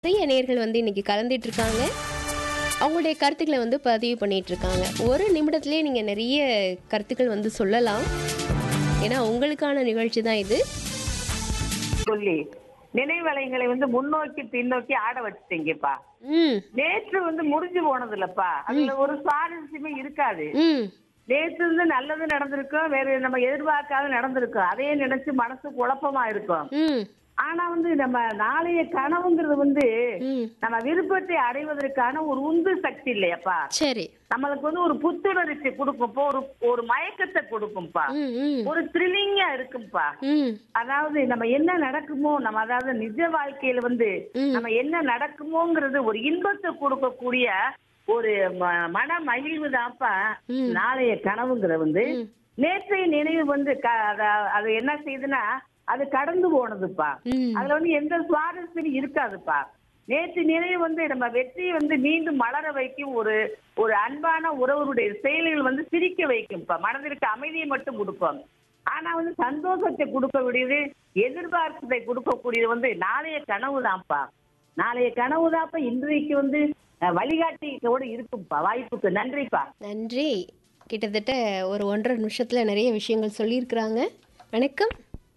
நிறைய நேயர்கள் வந்து இன்னைக்கு கலந்துட்டு இருக்காங்க அவங்களுடைய கருத்துக்களை வந்து பதிவு பண்ணிட்டு இருக்காங்க ஒரு நிமிடத்திலேயே நீங்கள் நிறைய கருத்துக்கள் வந்து சொல்லலாம் ஏன்னா உங்களுக்கான நிகழ்ச்சி தான் இது சொல்லி நினைவலைகளை வந்து முன்னோக்கி பின்னோக்கி ஆட வச்சுட்டீங்கப்பா ம் நேற்று வந்து முடிஞ்சு போனது இல்லப்பா அதுல ஒரு சுவாரஸ்யமே இருக்காது ம் நேற்று வந்து நல்லது நடந்திருக்கும் வேற நம்ம எதிர்பார்க்காத நடந்திருக்கும் அதையே நினைச்சு மனசு குழப்பமா இருக்கும் ம் ஆனா வந்து நம்ம நாளைய கனவுங்கிறது வந்து ம் நம்ம விருப்பத்தை அடைவதற்கான ஒரு உந்து சக்தி இல்லையாப்பா சரி நம்மளுக்கு வந்து ஒரு புத்துணர்ச்சி கொடுக்கும்ப்பா ஒரு ஒரு மயக்கத்தை கொடுக்கும்பா ம் ம் ஒரு த்ரில்லிங்கா இருக்கும்பா ம் அதாவது நம்ம என்ன நடக்குமோ நம்ம அதாவது நிஜ வாழ்க்கையில வந்து ம். நம்ம என்ன நடக்குமோங்கிறது ஒரு இன்பத்தை கொடுக்கக்கூடிய ஒரு ம- மன மகிழ்வு தான்ப்பா ம். நாளைய கனவுங்கிற வந்து ம். நேற்றைய நினைவு வந்து க- அத- அது என்ன செய்யுதுன்னா அது கடந்து போனதுப்பா ம் அதுல வந்து எந்த சுவாரஸ்யம் இருக்காதுப்பா நேற்று நினைவு வந்து நம்ம வெற்றியை வந்து மீண்டும் மலர வைக்கும் ஒரு ஒரு அன்பான உறவருடைய செயல்கள் வந்து சிரிக்க வைக்கும்ப்பா மனதிற்கு அமைதியை மட்டும் கொடுப்போம் ஆனா வந்து சந்தோஷத்தை கொடுக்கக்கூடியது எதிர்பார்ப்பதை கொடுக்கக்கூடியது வந்து நாளைய கனவு தான்ப்பா நாளைய கனவு தான்ப்பா இன்றைக்கு வந்து அஹ், வழிகாட்டியோட இருக்கும்ப்பா வாய்ப்புக்கு நன்றிப்பா நன்றி கிட்டத்தட்ட ஒரு ஒன்றரை நிமிஷத்தில் நிறைய விஷயங்கள் சொல்லியிருக்கிறாங்க வணக்கம்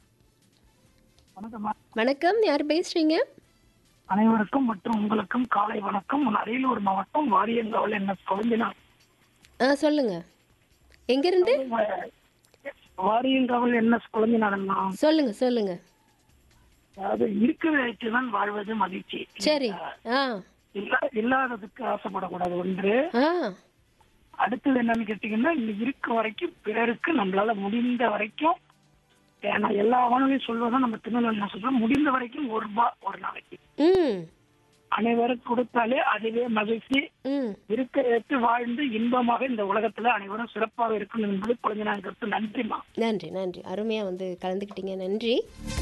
வணக்கம்மா வணக்கம் யார் பேசுறீங்க அனைவருக்கும் மற்றும் உங்களுக்கும் காலை வணக்கம் நான் அரியலூர் மாவட்டம் வாரியங்காவல் என்ன குழந்தினா ஆ சொல்லுங்க எங்கேருந்து வாரியங்காவல் என்ன குழந்தினாடன்னா சொல்லுங்க சொல்லுங்க அதாவது இருக்கிற தான் வாழ்வது மகிழ்ச்சி சரி ஆ இல்லா இல்லாததுக்கு ஆசைப்படக்கூடாது ஒன்று ஆ அடுத்தது என்னன்னு கேட்டீங்கன்னா இந்த இருக்க வரைக்கும் பிறருக்கு நம்மளால முடிந்த வரைக்கும் ஏ, நான் எல்லா வானொலியும் சொல்வதும் நம்ம திருநெல்வேலி என்ன சொல்றோம் முடிந்த வரைக்கும் ஒரு ரூபாய் ஒரு நாளைக்கு ம் அனைவரும் கொடுத்தாலே அதுவே மகிழ்ச்சி ம் இருக்க ஏற்று வாழ்ந்து இன்பமாக இந்த உலகத்துல அனைவரும் சிறப்பாக இருக்கும் என்பது குழந்தை கருத்து நன்றிமா நன்றி நன்றி அருமையாக வந்து கலந்துக்கிட்டீங்க நன்றி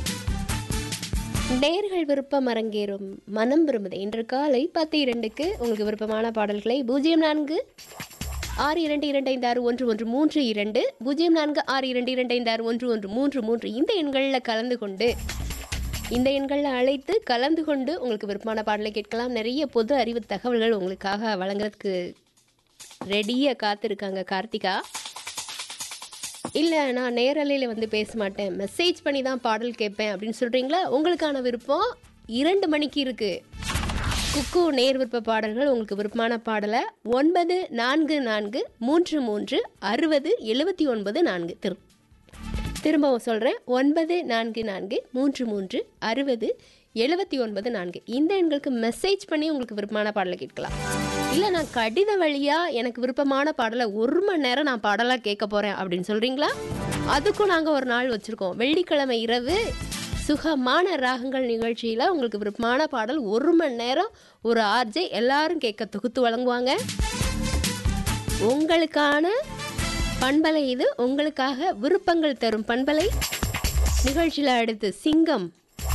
நேர்கள் விருப்பம் அரங்கேறும் மனம் விரும்புது இன்று காலை பத்து இரண்டுக்கு உங்களுக்கு விருப்பமான பாடல்களை பூஜ்ஜியம் நான்கு ஆறு இரண்டு இரண்டு ஐந்து ஆறு ஒன்று ஒன்று மூன்று இரண்டு பூஜ்ஜியம் நான்கு ஆறு இரண்டு இரண்டு ஐந்து ஆறு ஒன்று ஒன்று மூன்று மூன்று இந்த எண்களில் கலந்து கொண்டு இந்த எண்களில் அழைத்து கலந்து கொண்டு உங்களுக்கு விருப்பமான பாடலை கேட்கலாம் நிறைய பொது அறிவு தகவல்கள் உங்களுக்காக வழங்குறதுக்கு ரெடியாக காத்திருக்காங்க கார்த்திகா இல்லை நான் நேரலையில் வந்து பேச மாட்டேன் மெசேஜ் பண்ணி தான் பாடல் கேட்பேன் அப்படின்னு சொல்கிறீங்களா உங்களுக்கான விருப்பம் இரண்டு மணிக்கு இருக்குது குக்கு நேர் விருப்ப பாடல்கள் உங்களுக்கு விருப்பமான பாடலை ஒன்பது நான்கு நான்கு மூன்று மூன்று அறுபது எழுபத்தி ஒன்பது நான்கு திரு திரும்பவும் சொல்கிறேன் ஒன்பது நான்கு நான்கு மூன்று மூன்று அறுபது எழுபத்தி ஒன்பது நான்கு இந்த எண்களுக்கு மெசேஜ் பண்ணி உங்களுக்கு விருப்பமான பாடலை கேட்கலாம் இல்லை நான் கடித வழியாக எனக்கு விருப்பமான பாடலை ஒரு மணி நேரம் நான் பாடலாக கேட்க போகிறேன் அப்படின்னு சொல்கிறீங்களா அதுக்கும் நாங்கள் ஒரு நாள் வச்சுருக்கோம் வெள்ளிக்கிழமை இரவு சுகமான ராகங்கள் நிகழ்ச்சியில் உங்களுக்கு விருப்பமான பாடல் ஒரு மணி நேரம் ஒரு ஆர்ஜே எல்லாரும் கேட்க தொகுத்து வழங்குவாங்க உங்களுக்கான பண்பலை இது உங்களுக்காக விருப்பங்கள் தரும் பண்பலை நிகழ்ச்சியில் அடுத்து சிங்கம்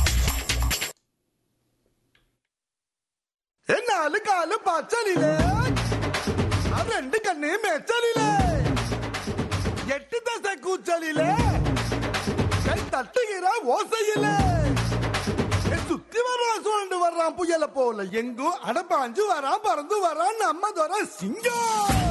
നാല് കാല് പച്ചലില് ആ രണ്ട് കണ്ണേ മെച്ചലില് എട്ട് ദശ കൂച്ചലില് கை தட்டுகிற ஓசையில சுத்தி வர்றான் சுழண்டு வர்றான் புயல போல எங்கும் அடப்பாஞ்சு வரான் பறந்து வரான் நம்ம துறை சிங்கம்